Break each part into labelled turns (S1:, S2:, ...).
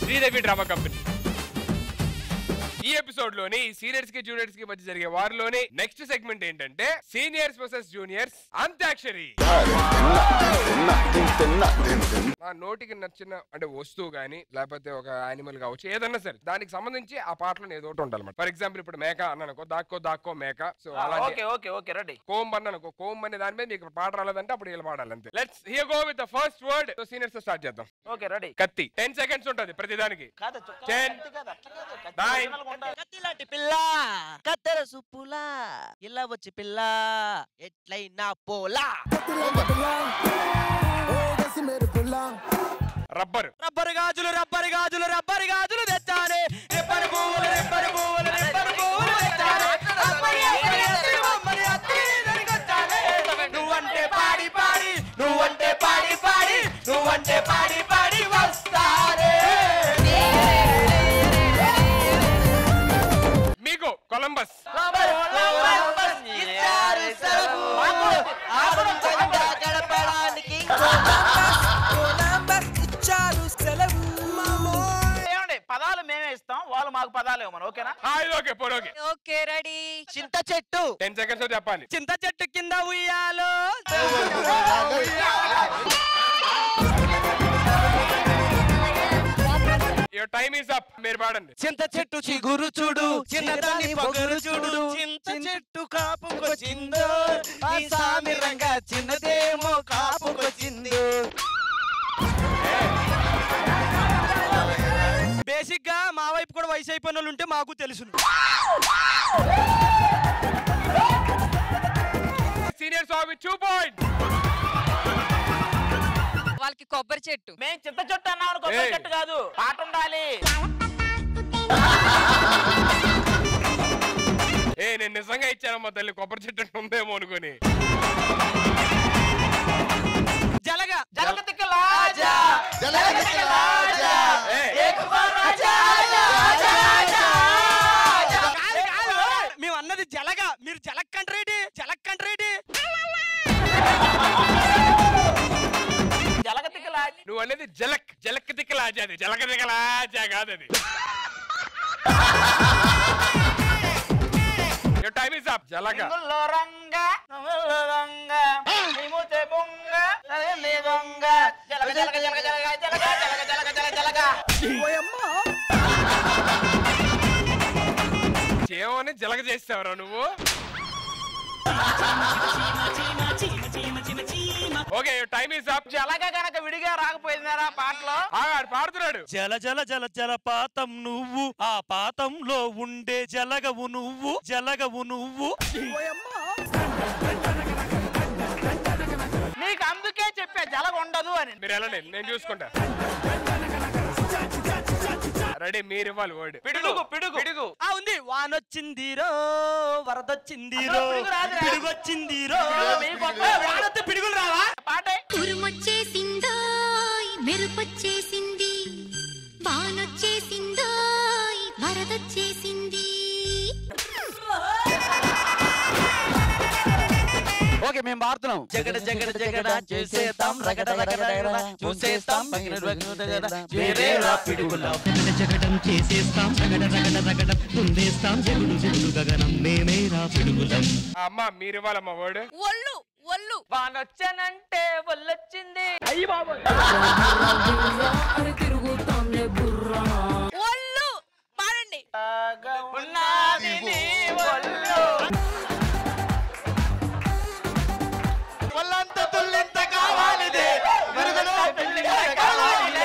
S1: Sridevi drama company ఈ episode లోని seniors కి జూనియర్స్ కి మధ్య జరిగే వారిలోని నెక్స్ట్ సెగ్మెంట్ ఏంటంటే సీనియర్స్ వర్సెస్ జూనియర్స్ అంత్యాక్షరి నా నోటికి నచ్చిన అంటే వస్తువు గానీ లేకపోతే ఒక యానిమల్ కావచ్చు ఏదన్నా సరే దానికి సంబంధించి ఆ పాటలో ఏదో ఒకటి ఉండాలి ఫర్ ఎగ్జాంపుల్ ఇప్పుడు మేక అన్నానుకో దాక్కో దాక్కో మేక సో అలాంటి
S2: okay okay okay ready
S1: comb అన్నానుకో కోంబ్ అనే దాని మీద మీకు పాట రాలేదంటే అప్పుడు వీళ్ళు పాడాలి అంతే let's hear go with the first word so seniors తో స్టార్ట్ చేద్దాం
S2: ఓకే రెడీ
S1: కత్తి టెన్ సెకండ్స్ ఉంటది ప్రతిదానికి
S2: కాదు
S1: Ten. Nine.
S3: కత్తిలాంటి పిల్ల కత్తెర సుప్పులా ఇలా వచ్చి పిల్ల ఎట్లయినా పోలా
S1: రబ్బర్
S3: రబ్బరు గాజులు రబ్బరు గాజులు రబ్బరు గాజులు తెచ్చానే రెబ్బరు పువ్వులు రెబ్బరు పువ్వులు రెబ్బరు పువ్వులు తెచ్చానే అమ్మడి, అమ్మడి, అత్తడి, అమ్మడి, అత్తడి, దొరికొచ్చానే. నువ్వంటే పాడి పాడి నువ్వంటే పాడి పాడి నువ్వంటే పాడి పాడి వస్తానే
S1: మీకు కొలంబస్
S3: ఇచ్చారు సెలవు. ఆనందంగా గడపడానికి కొలంబస్ ఇచ్చారు సెలవు
S2: ఏమండి పదాలు మేమే ఇస్తాం వాళ్ళు మాకు పదాలు ఇవ్వమని ఓకేనా
S1: ఇది okay four okay
S4: okay ready
S3: చింత చెట్టు
S1: టెన్ సెకండ్స్ చెప్పాలి
S3: చింత చెట్టు కింద ఉయ్యాలో
S1: యువర్ టైమ్ ఈస్ అప్ మీరు పాడండి
S3: చింత చెట్టు చిగురు చూడు చిన్నదాని పొగరు చూడు చింత చెట్టు కాపుకొచ్చిందో ఆ సామి రంగా చిన్నదేమో కాపుకొచ్చిందో బేసిక్ గా మా వైపు కూడా వయసు అయిపోయిన వాళ్ళు ఉంటే మాకు తెలుసు
S1: సీనియర్ స్వామి టూ పాయింట్
S4: వాళ్ళకి కొబ్బరి చెట్టు
S2: మేము చింత చెట్టు అన్నాం కొబ్బరి
S1: ఏయ్.
S2: చెట్టు కాదు పాట ఉండాలి
S1: ఏ నేను నిజంగా ఇచ్చానమ్మా తల్లి కొబ్బరి చెట్టు అంటే ఉందేమో అనుకుని
S3: జలగ
S2: జలక తిక్క లాజా జలక తిక్క లాజా
S1: ఏ,
S3: కాదు, కాదు. మేము అన్నది జలగ మీరు జలక్ కంట్రేటి జలక్ కంట్రేటి
S2: జలక తిక్క లాజా
S1: నువ్వు అనేది జలక్ జలక్ దిక్కలాజా అది జలక దిక్కలాజా కాదు అది యువర్ టైమ్ ఈస్ అప్ జలక
S2: రంగుల్లో రంగ నవ్వుల్లో రంగ నీముతే బొంగ నదేంది దొంగ జలక జలక జలక జలక జలక జలక జలక జలక జలక
S1: చేమని జలక చేస్తావురా నువ్వు ఓకే టైమ్ ఈస్ అప్
S2: జలక గనక విడిగా రాకపోయిందారా పాటలో
S1: ఆడు పాడుతున్నాడు
S3: జల జల జల జల పాతం నువ్వు ఆ పాతంలో ఉండే జలగవు నువ్వు జలగవు నువ్వు
S2: నీకు అందుకే చెప్పా జలగ ఉండదు అని
S1: మీరు వెళ్ళండి నేను చూసుకుంటా రెడీ మీరు ఇవ్వాలి వర్డ్
S2: పిడుగు పిడుగు పిడుగు
S3: ఆ ఉంది వానొచ్చిందిరో వరదొచ్చిందిరో
S2: అసలు పిడుగు రాదురా.
S3: పిడుగొచ్చిందిరో
S2: పిడుగు మీకు వద్దు.
S3: ఏ, వానొత్తే పిడుగులు రావా
S2: పాటే
S5: ఉరుమొచ్చేసిందో మెరుపొచ్చేసింది వానొచ్చేసిందో వరదొచ్చేసింది
S6: ఓకే మేము పాడుతున్నాం
S3: జగడ జగడ జగడ చేసేద్దాం రగడ రగడ రగడ చూసేస్తాం వేరేరా పిడుగులా
S7: జగడ జగడం చేసేస్తాం రగడ రగడ రగడం తుందేస్తాం జగుడు జగుడు గగనం మేమేరా పిడుగులం
S1: ఆ, అమ్మ మీరు ఇవ్వాలమ్మా వర్డ్
S4: ఒళ్ళు ఒళ్ళు
S2: వానొచ్చానంటే ఒళ్ళొచ్చింది
S4: ఒళ్ళు పాడండి
S2: ఉన్నది నీ ఒళ్ళు
S3: ఒళ్ళంత తుల్లింత కావాలిదే మరుగులో పెళ్ళిగా కావాలిదే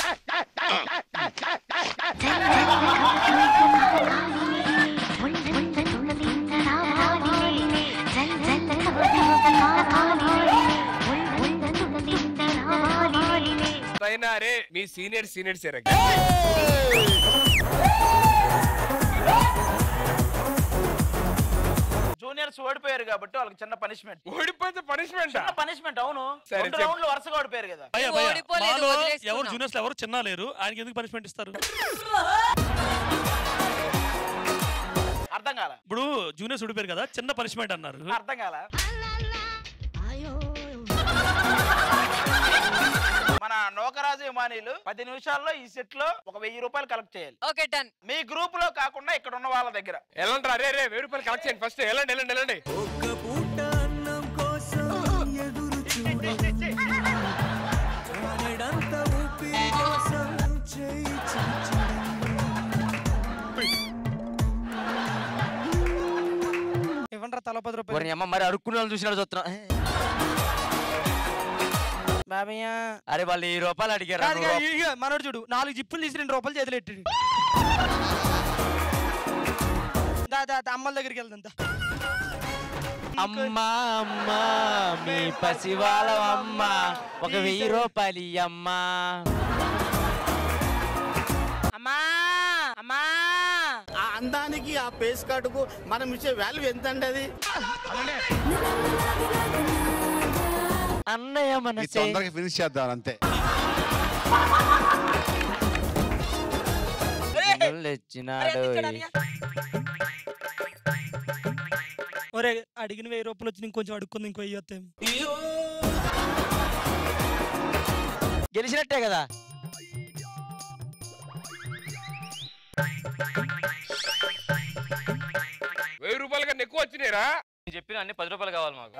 S1: అయినారే మీ సీనియర్ సీనియర్ సేరగ
S2: జూనియర్స్ ఓడిపోయారు కాబట్టి వాళ్ళకి చిన్న పనిష్మెంట్
S1: ఓడిపోతే పనిష్మెంట్
S2: చిన్న పనిష్మెంట్ అవును
S1: సరే,
S2: రెండు
S1: చెప్పు.
S2: రౌండ్లు వరుసగా ఓడిపోయారు కదా
S3: భయ్యా, భయ్యా,
S4: ఓడిపోలేదు,
S3: మాలో
S4: వదిలేసుకున్నాం.
S3: ఎవరు జూనియర్స్ ఎవరు చిన్న లేరు ఆయనకి ఎందుకు పనిష్మెంట్ ఇస్తారు
S2: అర్థం కాల
S3: ఇప్పుడు జూనియర్స్ ఊడిపోయారు కదా చిన్న పనిష్మెంట్ అన్నారు
S2: అర్థం కాల మన నౌకరాజు విమానీలు పది నిమిషాల్లో ఈ సెట్ లో ఒక వెయ్యి రూపాయలు కలెక్ట్ చేయాలి
S4: ఓకే డన్
S2: మీ గ్రూప్ లో కాకుండా ఇక్కడ ఉన్న వాళ్ళ దగ్గర
S1: వెళ్ళండి రా, రే రే వెయ్యి రూపాయలు కలెక్ట్ చేయండి ఫస్ట్ వెళ్ళండి వెళ్ళండి వెళ్ళండి
S3: ఒక్క పూట అన్నం కోసం ఎదురు చూడండి వానెడంత ఊపిరి కోసం చేయి ఇవ్వండి తల పది రూపాయలు
S6: వారిని అమ్మ మరి అడుక్కునే వాళ్ళు చూసినట్టు చూస్తున్నా
S3: బాబయ్య
S6: అరే వాళ్ళు ఈ రూపాయలు అడిగారు
S3: కాదు కాదు, ఇగ మనోడు చూడు నాలుగు జిప్పులు తీసి రెండు రూపాయలు చేతులు ఎట్టాడు దా దా దా, అమ్మల దగ్గరికి వెళ్దాం దా.
S6: అమ్మా అమ్మా మీ పసివాళ్ళ అమ్మ ఒక వెయ్యి రూపాయలు అమ్మా
S3: అమ్మా అమ్మా
S5: ఆ అందానికి ఆ పేస్ కార్డుకు మనం ఇచ్చే వాల్యూ ఎంత అండి అది
S6: అన్నయ్య
S8: ఈ
S6: మనసే
S8: తొందరగా ఫినిష్ చేద్దాం అంతే
S6: తెచ్చినాడు
S3: ఒరే అడిగిన వెయ్యి రూపాయలు వచ్చి ఇంకొంచెం అడుక్కుంది ఇంకో వెయ్యి వస్తాయి
S6: గెలిచినట్టే కదా
S1: వెయ్యి రూపాయల కన్నా ఎక్కువ వచ్చినాయిరా
S6: నేను చెప్పిన అన్ని పది రూపాయలు కావాలి మాకు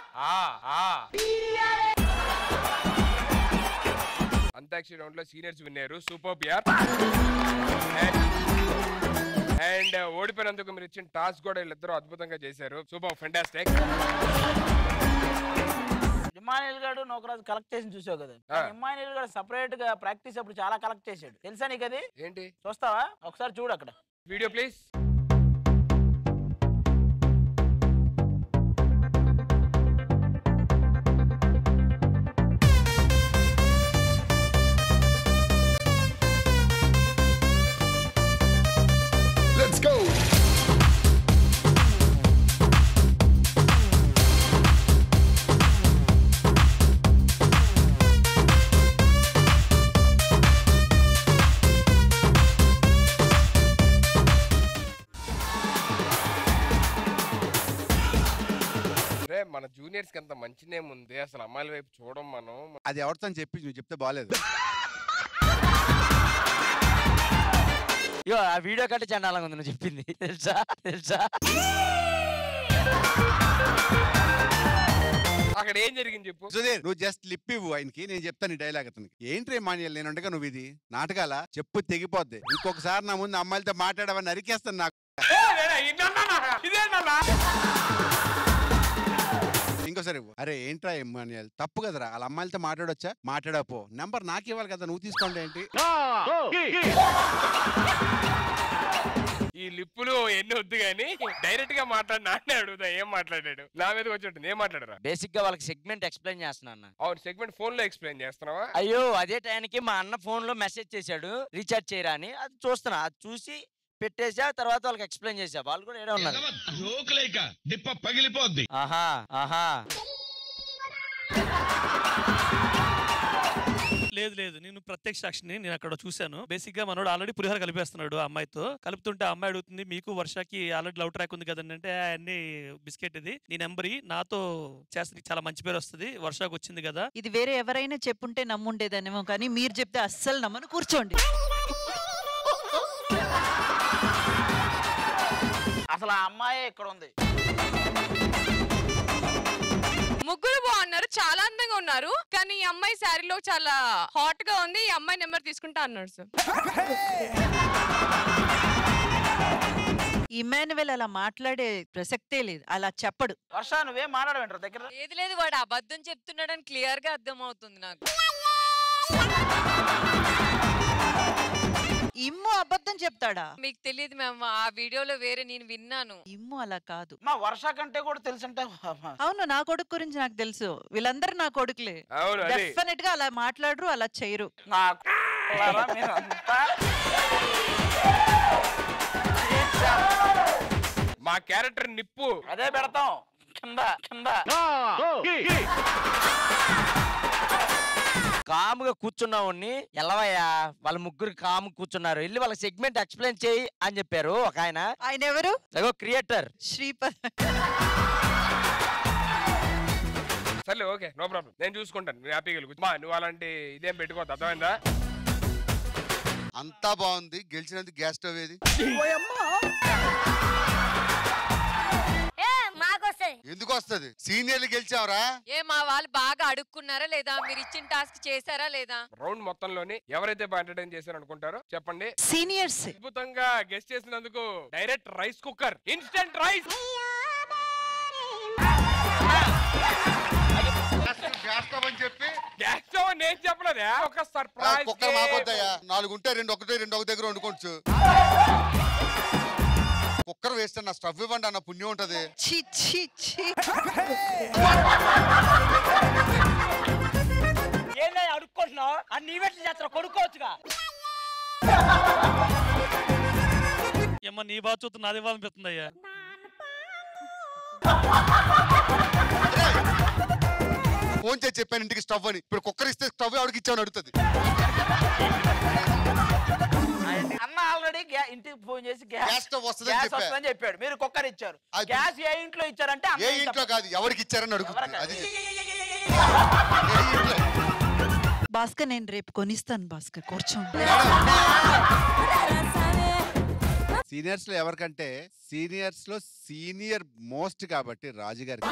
S1: అంతాక్షరి రౌండ్ లో సీనియర్స్ విన్నారు సూపర్ పియర్ అండ్ ఓడిపోయినందుకు మీరు ఇచ్చిన టాస్క్ కూడా వీళ్ళిద్దరూ అద్భుతంగా చేశారు సూపర్ ఫెంటాస్టిక్
S2: ఇమానియల్ గారు నౌకరాజు కలెక్ట్ చేసి చూసావు కదా
S1: ఆ.
S2: ఇమానియల్ గారు సపరేట్ గా ప్రాక్టీస్ అప్పుడు చాలా కలెక్ట్ చేశాడు తెలుసా నీకు అది
S1: ఏంటి
S2: చూస్తావా ఒకసారి చూడు అక్కడ
S1: వీడియో ప్లీజ్
S8: లెట్స్ గో
S1: రే మన జూనియర్స్ కి అంత మంచి నేమ్ ఉంది అసలు అమ్మాయిల వైపు చూడం మనం
S8: అది ఎవరితో అని చెప్పి నువ్వు చెప్తే బాగాలేదు
S6: ఇగో ఆ వీడియో కంటే చండాలంగా ఉంది నువ్వు చెప్పింది తెలుసా తెలుసా
S1: అక్కడ ఏం జరిగింది చెప్పు
S8: సుధీర్ నువ్వు జస్ట్ లిప్ ఇవ్వు ఆయనకి నేను చెప్తాను ఈ డైలాగ్ అతనికి ఏంటి మాన్యాలు నేను ఉండగా నువ్వు ఇది నాటకాల చెప్పు తెగిపోద్ది ఇంకొకసారి నా ముందు అమ్మాయిలతో మాట్లాడవని నరికేస్తాను నాకు
S1: ఏ, నేనా? ఇదేనా? ఇదేనా?
S8: ఇంకోసారి ఇవ్వు. అరే ఏంట్రా ఇమ్మాన్యాల్ తప్పు కదరా వాళ్ళ అమ్మాయిలతో మాట్లాడొచ్చా మాట్లాడపో నెంబర్ నాకు ఇవ్వాలి కదా నువ్వు తీసుకోండి ఏంటి
S1: ఈ లిప్పులు ఎన్ని వద్దు గానీ డైరెక్ట్ గా మాట్లాడి నాన్నే అడుగుతా ఏం మాట్లాడాడు నా మీదకి వచ్చి ఉంటుంది ఏం మాట్లాడరా
S6: బేసిక్ గా వాళ్ళకి సెగ్మెంట్ ఎక్స్ప్లెయిన్ చేస్తున్నా అన్న
S1: అవును సెగ్మెంట్ ఫోన్ లో ఎక్స్ప్లెయిన్ చేస్తున్నావా
S6: అయ్యో అదే టైంకి మా అన్న ఫోన్ లో మెసేజ్ చేశాడు రీఛార్జ్ చేయరా అని అది చూస్తున్నా అది చూసి పెట్టేసా తర్వాత వాళ్ళకి ఎక్స్ప్లెయిన్ చేసా వాళ్ళు కూడా ఏడే ఉన్నారు
S9: జోకులేక డిప్ప పగిలిపోద్ది
S6: ఆహా ఆహా
S10: లేదు లేదు నేను ప్రత్యక్ష సాక్షిని నేను అక్కడ చూశాను బేసిక్ గా మనోడు ఆల్రెడీ పులిహోర కలిపేస్తున్నాడు ఆ అమ్మాయితో కలుపుతుంటే ఆ అమ్మాయి అడుగుతుంది మీకు వర్షకి ఆల్రెడీ లవ్ ట్రాక్ ఉంది కదండి అంటే "ఆ, అన్ని బిస్కెట్ ఇది నీ నెంబర్ నాతో చేస్తే నీకు చాలా మంచి పేరు వస్తుంది వర్షాకు వచ్చింది కదా
S11: ఇది వేరే ఎవరైనా చెప్పుంటే నమ్ముండేదనేమో కానీ మీరు చెప్తే అస్సలు నమ్మను కూర్చోండి
S2: అసలు ఆ అమ్మాయి ఇక్కడ ఉంది
S4: ముగ్గురు బాగున్నారు చాలా అందంగా ఉన్నారు కానీ ఈ అమ్మాయి శారీలో చాలా హాట్ గా ఉంది ఈ అమ్మాయి నెంబర్ తీసుకుంటా అన్నాడు సార్
S11: ఇమానువెల్ అలా మాట్లాడే ప్రసక్తే లేదు అలా చెప్పడు
S2: వర్ష నువ్వేం మాట్లాడవేంటారు దగ్గర
S4: ఏది లేదు వాడు అబద్ధం చెప్తున్నాడని క్లియర్ గా అర్థం అవుతుంది నాకు
S11: ఇమ్ము అబద్ధం చెప్తాడా
S4: మీకు తెలియదు మ్యామ్ ఆ వీడియోలో వేరే నేను విన్నాను
S11: ఇమ్ము అలా కాదు
S2: మా వర్ష కంటే కూడా తెలుసంటే
S11: అవును నా కొడుకు గురించి నాకు తెలుసు వీళ్ళందరూ నా కొడుకులే
S1: అవును అది
S11: డెఫినెట్ గా అలా మాట్లాడరు అలా చేయరు
S2: నా కులారా మీరంతా?
S1: మా క్యారెక్టర్ నిప్పు
S2: అదే పెడతాం కింద కింద
S6: కాముగా కూర్చున్నావుని ఎలవయ్యా వాళ్ళ ముగ్గురు కాము కూర్చున్నారు వెళ్ళి వాళ్ళ సెగ్మెంట్ ఎక్స్ప్లెయిన్ చేయి అని చెప్పారు ఒక ఆయన
S11: ఆయన ఎవరు
S6: అగో క్రియేటర్
S11: శ్రీపద్
S1: సర్లే ఓకే నో ప్రాబ్లం నేను చూసుకుంటాను నువ్వు హ్యాపీగా వెళ్ళు. మా నువ్వు అలాంటి ఇదేం పెట్టుకోవద్దు అర్థమైందా
S12: అంతా బాగుంది గెలిచినందుకు గ్యాస్ స్టవ్ ఏది
S13: ఏ మాకొస్తాయి
S12: ఎందుకు వస్తుంది సీనియర్లు గెలిచావరా
S14: ఏ మా వాళ్ళు బాగా అడుక్కున్నారా లేదా మీరు ఇచ్చిన టాస్క్ చేశారా లేదా
S1: రౌండ్ మొత్తంలోని ఎవరైతే బాగా ఎంటర్టైన్ చేశారు అనుకుంటారో చెప్పండి
S11: సీనియర్స్
S1: అద్భుతంగా గెస్ట్ చేసినందుకు direct rice cooker instant rice
S12: gas stove అని చెప్పి
S1: గ్యాస్ స్టవ్ అని నేను చెప్పలేదా ఒక సర్ప్రైజ్
S12: కుక్కర్ మాకొద్దయ్యా నాలుగు ఉంటే రెండు ఒకటి రెండు ఒక దగ్గర వండుకోవచ్చు కుక్కర్ వేస్తే నా స్టవ్ ఇవ్వండి అన్న పుణ్యం ఉంటది
S11: ఛీ ఛీ ఛీ
S3: ఏందని అడుక్కుంటున్నావు అన్ని ఈవెంట్లు చేస్తావు కొనుక్కోవచ్చుగా
S10: ఏమో నీ బాగా చూస్తే నాది ఇవ్వాలనిపిస్తుంది అయ్యా
S12: ఫోన్ చేసి చెప్పాను ఇంటికి స్టవ్ అని ఇప్పుడు కుక్కర్ ఇస్తే స్టవ్ ఎవరికి ఇచ్చామని అడుగుతుంది
S2: అన్న ఆల్రెడీ ఇంటికి ఫోన్ చేసి
S12: గ్యాస్ స్టవ్ వస్తుందని
S2: గ్యాస్
S12: చెప్పా.
S2: వస్తుందని చెప్పాడు మీరు కుక్కర్ ఇచ్చారు
S12: అది-
S2: గ్యాస్ ఏ ఇంట్లో ఇచ్చారంటే
S12: ఏ
S2: అన్నయ్య
S12: ఇంట్లో
S2: తప్పు.
S12: కాదు ఎవరికి ఇచ్చారని అడుగుతుంది అది
S11: భాస్కర్ నేను రేపు కొనిస్తాను భాస్కర్ కూర్చోండి
S8: సీనియర్స్ లో ఎవరికంటే సీనియర్స్ లో సీనియర్ మోస్ట్ కాబట్టి రాజు గారికి